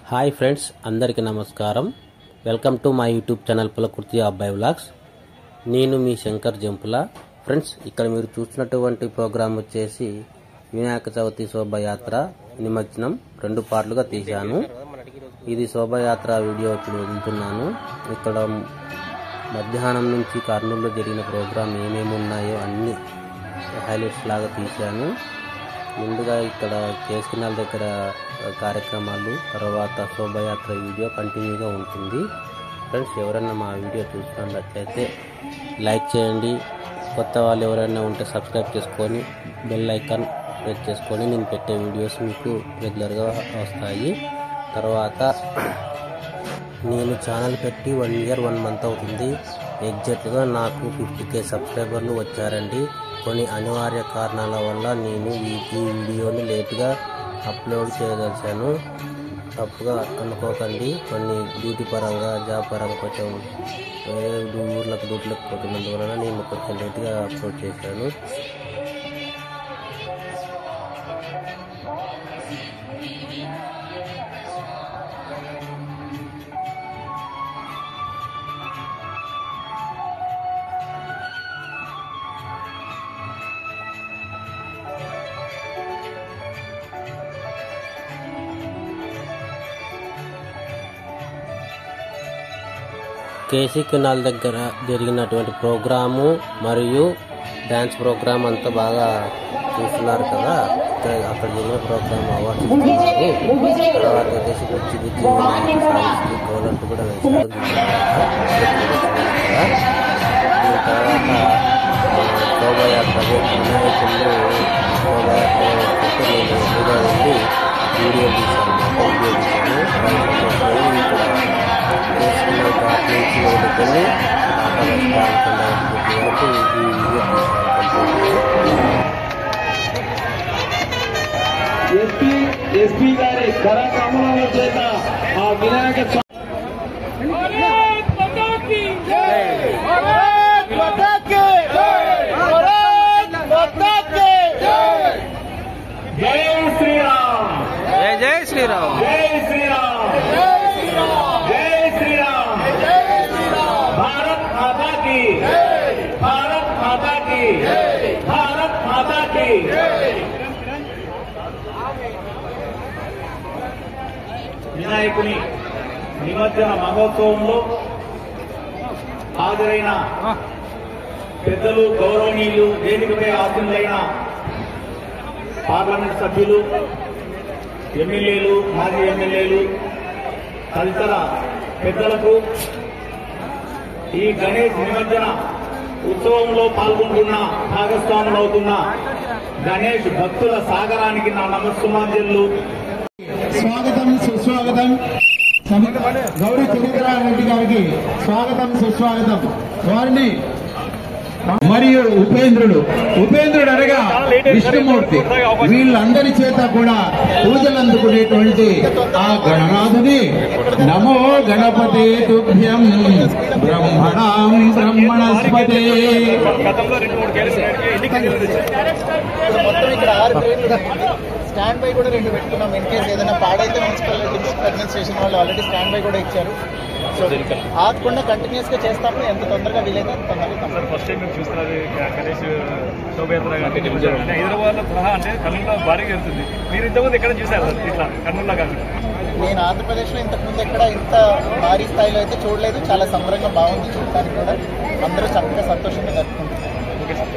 hi friends అందరికీ నమస్కారం welcome to my YouTube channel Pulakurthi అబ్బాయి వ్లాగ్స్ నేను మీ శంకర్ జంపుల ఫ్రెండ్స్ ఇక్కడ మీరు చూసినటువంటి ప్రోగ్రాం వచ్చేసి వినాయక చవితి శోభయాత్ర నిమజ్జనం రెండు పార్ట్లుగా తీశాను ఇది శోభయాత్ర వీడియో ఇప్పుడు వదులుతున్నాను ఇక్కడ మధ్యాహ్నం నుంచి కర్నూలులో జరిగిన ప్రోగ్రాం ఏమేమి ఉన్నాయో అన్ని హైలైట్స్ లాగా తీశాను ముందుగా ఇక్కడ కేసుకినాల దగ్గర కార్యక్రమాలు తర్వాత శోభయాత్ర వీడియో కంటిన్యూగా ఉంటుంది ఫ్రెండ్స్ ఎవరైనా మా వీడియో చూస్తున్నట్లయితే లైక్ చేయండి కొత్త వాళ్ళు ఎవరైనా ఉంటే సబ్స్క్రైబ్ చేసుకొని బెల్ ఐకాన్ ప్రెస్ చేసుకొని నేను పెట్టే వీడియోస్ మీకు రెగ్యులర్గా వస్తాయి తర్వాత నేను ఛానల్ పెట్టి వన్ ఇయర్ వన్ మంత్ అవుతుంది ఎగ్జాక్ట్గా నాకు ఫిఫ్టీ కే సబ్స్క్రైబర్లు వచ్చారండి కొన్ని అనివార్య కారణాల వల్ల నేను ఈ ఈ వీడియోని లేట్గా అప్లోడ్ చేయదలిచాను తప్పుగా అనుకోకండి కొన్ని డ్యూటీ పరంగా జాబ్ పరంగా కొంచెం వేరే ఊర్లకు డ్యూటీలకు పోతున్నందువలన నేను కొంచెం లేట్గా అప్లోడ్ చేశాను కేసీ కెనాల్ దగ్గర జరిగినటువంటి ప్రోగ్రాము మరియు డ్యాన్స్ ప్రోగ్రామ్ అంతా బాగా చూస్తున్నారు కదా ఇక్కడ అక్కడ జరిగిన ప్రోగ్రామ్ అవార్డ్స్ ఇస్తున్నారు తర్వాత వచ్చేసి గుచ్చి గుచ్చి సాగిస్తూ గవర్నమెంట్ కూడా వేశారు దీని తర్వాత ఆ, శోభయాత్ర వినాయకుళ్ళు శోభయాత్ర వేస్తుంటే నేను ఎదురుగా వెళ్ళి వీడియో తీశాను వీడియో తీశాను ఇక్కడ చేసుకున్న ఘాట్ నుంచి వదులుకొని ఆటలు వరకు ఈ వీడియో తీశాను ఎస్పీ ఎస్పీ గారి కరకమల చేత ఆ వినాయక స్వామి भारत माता की जय भारत माता की जय भारत माता की जय జై శ్రీరామ్ జై జై శ్రీరామ్ జై శ్రీరామ్ జై శ్రీరామ్ భారత్ మాతా కి భారత్ మాతా కి భారత్ మాతా కి వినాయకుని నిమజ్జన మహోత్సవంలో హాజరైన పెద్దలు గౌరవనీయులు వేదికపై ఆశీనులైన పార్లమెంట్ సభ్యులు ఎమ్మెల్యేలు మాజీ ఎమ్మెల్యేలు తదితర పెద్దలకు ఈ గణేష్ నిమజ్జన ఉత్సవంలో పాల్గొంటున్న భాగస్వాములవుతున్న గణేష్ భక్తుల సాగరానికి నా నమస్సుమాంజలు స్వాగతం సుస్వాగతం గౌరీ రెడ్డి గారికి స్వాగతం సుస్వాగతం వారిని మరియు ఉపేంద్రుడు ఉపేంద్రుడు అనగా విష్ణుమూర్తి వీళ్ళందరి చేత కూడా పూజలు అందుకునేటువంటి ఆ గణనాథుని నమో గణపతే తుభ్యం బ్రహ్మణాం బ్రహ్మణస్పతే మొత్తం ఇక్కడ ఆరు ట్రైన్లు స్టాండ్ బై కూడా రెండు పెట్టుకున్నాం ఇన్ కేస్ ఏదైనా పాడైతే మున్సిపల్ అడ్మినిస్ట్రేషన్ వాళ్ళు ఆల్రెడీ స్టాండ్ బై కూడా ఇచ్చారు సో ఆగకుండా కంటిన్యూస్ గా చేస్తాము ఎంత తొందరగా వీలైతే అంత తొందరగా కంప్లీట్ ఫస్ట్ టైం మేము చూస్తున్నది గణేష్ శోభయాత్ర అంటే హైదరాబాద్ లో తరహా అంటే కర్నూలులో భారీగా వెళ్తుంది మీరు ఇంతకుముందు ఎక్కడ చూసారు సార్ ఇట్లా కర్నూలులో కాకుండా నేను ఆంధ్రప్రదేశ్ లో ఇంతకు ముందు ఎక్కడ ఇంత భారీ స్థాయిలో అయితే చూడలేదు చాలా సంబరంగా బాగుంది చూడటానికి కూడా అందరూ చక్కగా సంతోషంగా జరుపుకుంటున్నారు ఓకే సార్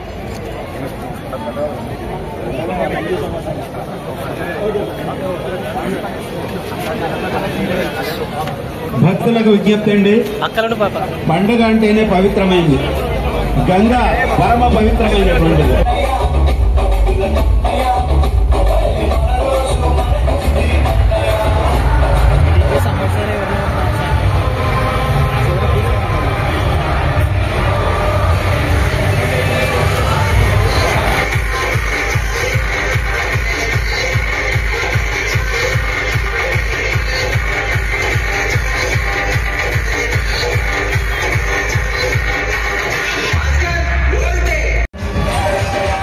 భక్తులకు విజ్ఞప్తి అండి పండుగ అంటేనే పవిత్రమైంది గంగా పరమ పవిత్రమైనటువంటిది जय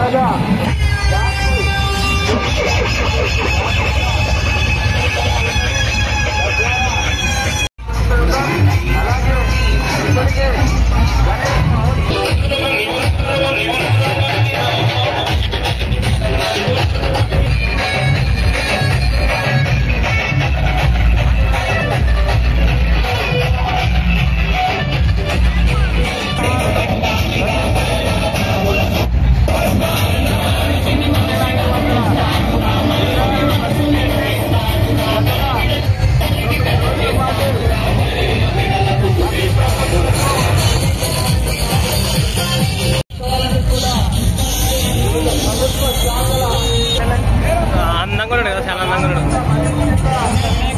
కాగా అందంగా ఉన్నాడు కదా చాలా అందంగా ఉన్నాడు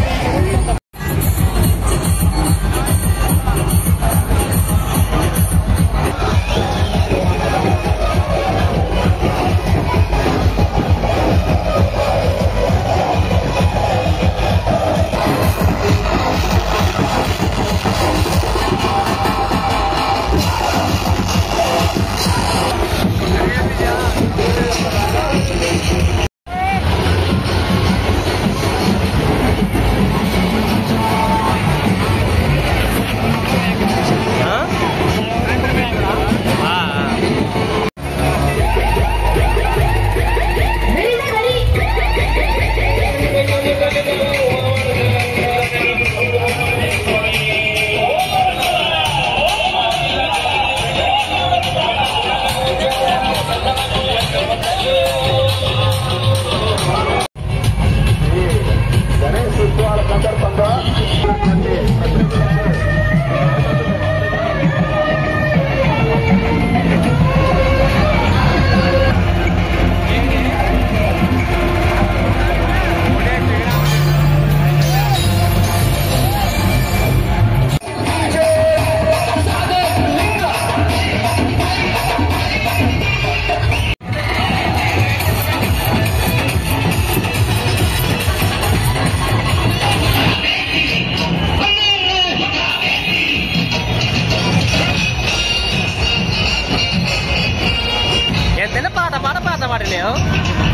గణేష్ ఉత్సవాల సందర్భంగా ఎంతైనా పాట పాట పాట పాడలేవు